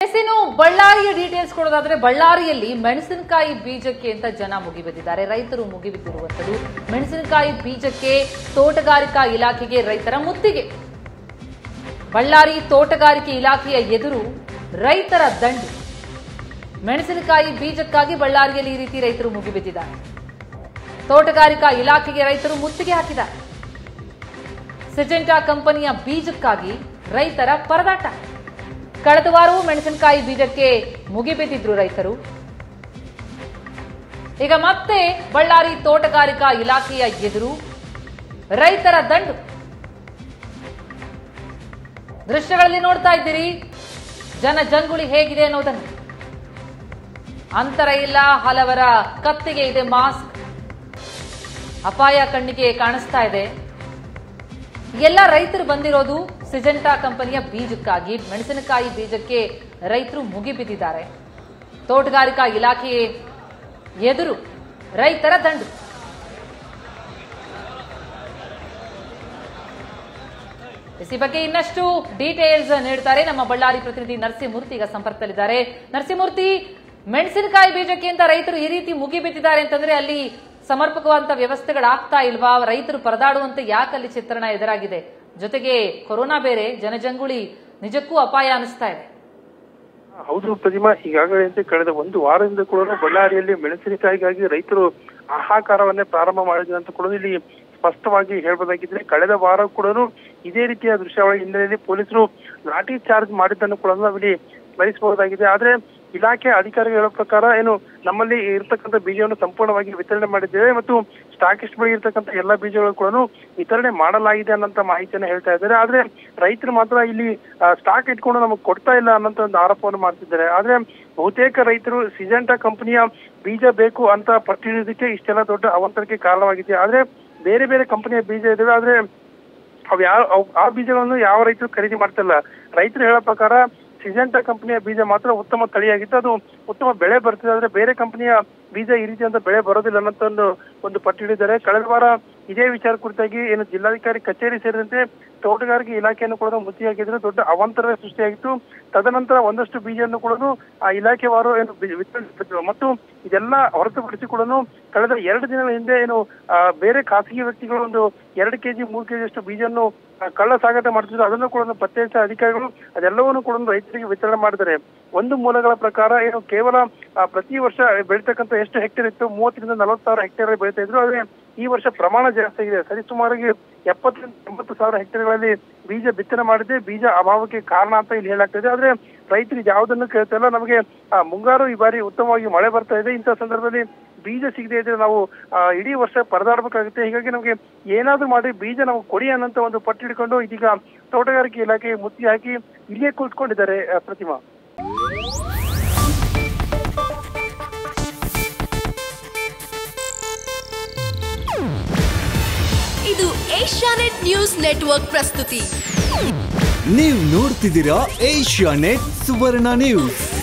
S ಇನ್ನು ಬಳ್ಳಾರಿಯ details ಕೊಡೋದಾದ್ರೆ ಬಳ್ಳಾರಿಯಲ್ಲಿ ಮೆಣಸಿನಕಾಯಿ ಬೀಜಕ್ಕೆ ಅಂತ ಜನ ಮುಗಿಬಿದ್ದಿದ್ದಾರೆ ರೈತರು ಮುಗಿಬಿದ್ದಿರುವಂಥದ್ದು ಮೆಣಸಿನಕಾಯಿ ಬೀಜಕ್ಕೆ ತೋಟಗಾರಿಕಾ ಇಲಾಖೆಗೆ ರೈತರ ಮುತ್ತಿಗೆ ಬಳ್ಳಾರಿ ತೋಟಗಾರಿಕೆ ಇಲಾಖೆಯ ಎದುರು ರೈತರ ದಂಡು ಮೆಣಸಿನಕಾಯಿ ಬೀಜಕ್ಕಾಗಿ ಬಳ್ಳಾರಿಯಲ್ಲಿ ಈ ರೀತಿ ರೈತರು ಮುಗಿಬಿದ್ದಿದ್ದಾರೆ ತೋಟಗಾರಿಕಾ ಇಲಾಖೆಗೆ ರೈತರು ಮುತ್ತಿಗೆ ಹಾಕಿದ್ದಾರೆ ಸಿಜೆಂಟಾ ಕಂಪನಿಯ ಬೀಜಕ್ಕಾಗಿ ರೈತರ ಪರದಾಟ ಕಳೆದ ವಾರವೂ ಮೆಣಸಿನಕಾಯಿ ಬೀಜಕ್ಕೆ ಮುಗಿಬಿದ್ದಿದ್ರು ರೈತರು ಈಗ ಮತ್ತೆ ಬಳ್ಳಾರಿ ತೋಟಗಾರಿಕಾ ಇಲಾಖೆಯ ಎದುರು ರೈತರ ದಂಡು ದೃಶ್ಯಗಳಲ್ಲಿ ನೋಡ್ತಾ ಇದ್ದೀರಿ ಜನ ಜಂಗುಳಿ ಹೇಗಿದೆ ಅನ್ನೋದನ್ನು ಅಂತರ ಇಲ್ಲ ಹಲವರ ಕತ್ತಿಗೆ ಇದೆ ಮಾಸ್ಕ್ ಅಪಾಯ ಕಣ್ಣಿಗೆ ಕಾಣಿಸ್ತಾ ಇದೆ ಎಲ್ಲ ರೈತರು ಬಂದಿರೋದು ಸಿಜೆಂಟಾ ಕಂಪನಿಯ ಬೀಜಕ್ಕಾಗಿ ಮೆಣಸಿನಕಾಯಿ ಬೀಜಕ್ಕೆ ರೈತರು ಮುಗಿಬಿದ್ದಿದ್ದಾರೆ ತೋಟಗಾರಿಕಾ ಇಲಾಖೆ ಎದುರು ರೈತರ ದಂಡು ಈ ಬಗ್ಗೆ ಇನ್ನಷ್ಟು ಡೀಟೇಲ್ಸ್ ನೀಡ್ತಾರೆ ನಮ್ಮ ಬಳ್ಳಾರಿ ಪ್ರತಿನಿಧಿ ನರಸಿಂಹಮೂರ್ತಿ ಈಗ ಸಂಪರ್ಕದಲ್ಲಿದ್ದಾರೆ ನರಸಿಂಹಮೂರ್ತಿ ಮೆಣಸಿನಕಾಯಿ ಬೀಜಕ್ಕೆ ಅಂತ ರೈತರು ಈ ರೀತಿ ಮುಗಿಬಿದ್ದಿದ್ದಾರೆ ಅಂತಂದ್ರೆ ಅಲ್ಲಿ ಸಮರ್ಪಕವಾದಂತ ವ್ಯವಸ್ಥೆಗಳಾಗ್ತಾ ಇಲ್ವಾ ರೈತರು ಪರದಾಡುವಂತೆ ಯಾಕೆ ಅಲ್ಲಿ ಚಿತ್ರಣ ಎದುರಾಗಿದೆ ಜೊತೆಗೆ ಕೊರೋನಾ ಬೇರೆ ಜನಜಂಗುಳಿ ನಿಜಕ್ಕೂ ಅಪಾಯ ಅನಿಸ್ತಾ ಇದೆ ಹೌದು ಪ್ರತಿಮಾ ಈಗಾಗಲೇ ಕಳೆದ ಒಂದು ವಾರದಿಂದ ಕೂಡ ಬಳ್ಳಾರಿಯಲ್ಲಿ ಮೆಣಸಿನಕಾಯಿಗಾಗಿ ರೈತರು ಹಾಹಾಕಾರವನ್ನೇ ಪ್ರಾರಂಭ ಮಾಡಿದ್ರು ಅಂತ ಕೂಡ ಇಲ್ಲಿ ಸ್ಪಷ್ಟವಾಗಿ ಹೇಳ್ಬೋದಾಗಿದ್ರೆ ಕಳೆದ ವಾರ ಕೂಡ ಇದೇ ರೀತಿಯ ದೃಶ್ಯಾವಳಿ ಹಿನ್ನೆಲೆಯಲ್ಲಿ ಪೊಲೀಸರು ಲಾಠಿ ಚಾರ್ಜ್ ಮಾಡಿದ್ದನ್ನು ಕೂಡ ನಾವಿಲ್ಲಿ ಸ್ಮರಿಸಬಹುದಾಗಿದೆ ಆದ್ರೆ ಇಲಾಖೆ ಅಧಿಕಾರಿಗಳು ಹೇಳೋ ಪ್ರಕಾರ ಏನು ನಮ್ಮಲ್ಲಿ ಇರ್ತಕ್ಕಂಥ ಬೀಜವನ್ನು ಸಂಪೂರ್ಣವಾಗಿ ವಿತರಣೆ ಮಾಡಿದ್ದೇವೆ ಮತ್ತು ಸ್ಟಾಕಿಸ್ಟ್ ಬಳಿ ಇರ್ತಕ್ಕಂಥ ಎಲ್ಲ ಬೀಜಗಳು ಕೂಡ ವಿತರಣೆ ಮಾಡಲಾಗಿದೆ ಅನ್ನೋಂಥ ಮಾಹಿತಿಯನ್ನು ಹೇಳ್ತಾ ಇದ್ದಾರೆ ಆದ್ರೆ ರೈತರು ಮಾತ್ರ ಇಲ್ಲಿ ಸ್ಟಾಕ್ ಇಟ್ಕೊಂಡು ನಮಗೆ ಕೊಡ್ತಾ ಇಲ್ಲ ಅನ್ನೋಂಥ ಒಂದು ಆರೋಪವನ್ನು ಮಾಡ್ತಿದ್ದಾರೆ ಆದ್ರೆ ಬಹುತೇಕ ರೈತರು ಸಿಜೆಂಟಾ ಕಂಪನಿಯ ಬೀಜ ಬೇಕು ಅಂತ ಪಟ್ಟಿರೋದಕ್ಕೆ ಇಷ್ಟೆಲ್ಲ ದೊಡ್ಡ ಅವಾಂತರಕ್ಕೆ ಕಾರಣವಾಗಿದೆ ಆದ್ರೆ ಬೇರೆ ಬೇರೆ ಕಂಪನಿಯ ಬೀಜ ಇದಾವೆ ಆದ್ರೆ ಅವ್ ಯಾವ ಅವ್- ಆ ಬೀಜಗಳನ್ನು ಯಾವ ರೈತರು ಖರೀದಿ ಮಾಡ್ತಿಲ್ಲ ರೈತರು ಹೇಳೋ ಪ್ರಕಾರ ಸಿಜೆಂಟಾ ಕಂಪನಿಯ ಬೀಜ ಮಾತ್ರ ಉತ್ತಮ ತಳಿಯಾಗಿತ್ತು ಅದು ಉತ್ತಮ ಬೆಳೆ ಬರ್ತಿದೆ ಆದ್ರೆ ಬೇರೆ ಕಂಪನಿಯ ಬೀಜ ಈ ರೀತಿಯಂತ ಬೆಳೆ ಬರೋದಿಲ್ಲ ಅನ್ನೋ ಒಂದು ಒಂದು ಪಟ್ಟಿ ಹಿಡಿದ್ದಾರೆ ಕಳೆದ ವಾರ ಇದೇ ವಿಚಾರ ಕುರಿತಾಗಿ ಏನು ಜಿಲ್ಲಾಧಿಕಾರಿ ಕಚೇರಿ ಸೇರಿದಂತೆ ತೋಟಗಾರಿಕೆ ಇಲಾಖೆಯನ್ನು ಕೂಡ ಮುತ್ತಿಯಾಗಿದ್ರು ದೊಡ್ಡ ಅವಾಂತರವೇ ಸೃಷ್ಟಿಯಾಗಿತ್ತು ತದನಂತರ ಒಂದಷ್ಟು ಬೀಜವನ್ನು ಕೂಡ ಆ ಇಲಾಖೆವಾರು ಏನು ಬಿ- ವಿತರಿಸಿದ್ರು ಮತ್ತು ಇದೆಲ್ಲ ಹೊರತುಪಡಿಸಿ ಕೂಡ ಕಳೆದ ಎರಡು ದಿನಗಳ ಹಿಂದೆ ಏನು ಆ, ಬೇರೆ ಖಾಸಗಿ ವ್ಯಕ್ತಿಗಳು ಒಂದು ಎರಡು ಕೆಜಿ ಮೂರು ಕೆಜಿ ಅಷ್ಟು ಬೀಜವನ್ನು ಆ, ಕಳ್ಳ ಸಾಗಾಟ ಮಾಡ್ತಿದ್ರು ಅದನ್ನು ಕೂಡ ಪತ್ತೆ ಹಚ್ಚಿದ ಅಧಿಕಾರಿಗಳು ಅದೆಲ್ಲವನ್ನು ಕೂಡ ರೈತರಿಗೆ ವಿತರಣೆ ಮಾಡಿದ್ದಾರೆ ಒಂದು ಮೂಲಗಳ ಪ್ರಕಾರ ಏನು ಕೇವಲ ಆ, ಪ್ರತಿ ವರ್ಷ ಬೆಳೀತಕ್ಕಂಥ ಎಷ್ಟು ಹೆಕ್ಟೇರ್ ಇತ್ತು ಮೂವತ್ತರಿಂದ ನಲವತ್ತು ಸಾವಿರ ಹೆಕ್ಟೇರ್ ಬೆಳೀತಾ ಇದ್ರು ಆದ್ರೆ ಈ ವರ್ಷ ಪ್ರಮಾಣ ಜಾಸ್ತಿ ಆಗಿದೆ ಸರಿಸುಮಾರಿಗೆ ಎಪ್ಪತ್ತರಿಂದ ಎಂಬತ್ತು ಸಾವಿರ ಹೆಕ್ಟೇರ್ಗಳಲ್ಲಿ ಬೀಜ ಬಿತ್ತನೆ ಮಾಡಿದ್ರೆ ಬೀಜ ಅಭಾವಕ್ಕೆ ಕಾರಣ ಅಂತ ಇಲ್ಲಿ ಹೇಳಾಗ್ತದೆ ಆದ್ರೆ ರೈತರು ಯಾವುದನ್ನು ಕೇಳ್ತಾ ಇಲ್ಲ ನಮಗೆ ಆ, ಮುಂಗಾರು ಈ ಬಾರಿ ಉತ್ತಮವಾಗಿ ಮಳೆ ಬರ್ತಾ ಇದೆ ಇಂಥ ಸಂದರ್ಭದಲ್ಲಿ ಬೀಜ ಸಿಗದೆ ಇದ್ರೆ ನಾವು ಆ, ಇಡೀ ವರ್ಷ ಪರದಾಡಬೇಕಾಗುತ್ತೆ ಹೀಗಾಗಿ ನಮಗೆ ಏನಾದ್ರೂ ಮಾಡಿ ಬೀಜ ನಾವು ಕೊಡಿ ಅನ್ನೋಂತ ಒಂದು ಪಟ್ಟು ಹಿಡ್ಕೊಂಡು ಇದೀಗ ತೋಟಗಾರಿಕೆ ಇಲಾಖೆ ಮುತ್ತಿ ಹಾಕಿ ಇಲ್ಲೇ ಕೂತ್ಕೊಂಡಿದ್ದಾರೆ ಆ, ಪ್ರತಿಮಾ ಇದು ಏಷ್ಯಾನೆಟ್ ನ್ಯೂಸ್ ನೆಟ್ವರ್ಕ್ ಪ್ರಸ್ತುತಿ ನೀವು ನೋಡ್ತಿದ್ದೀರಾ ಏಷ್ಯಾ ನೆಟ್ ಸುವರ್ಣ ನ್ಯೂಸ್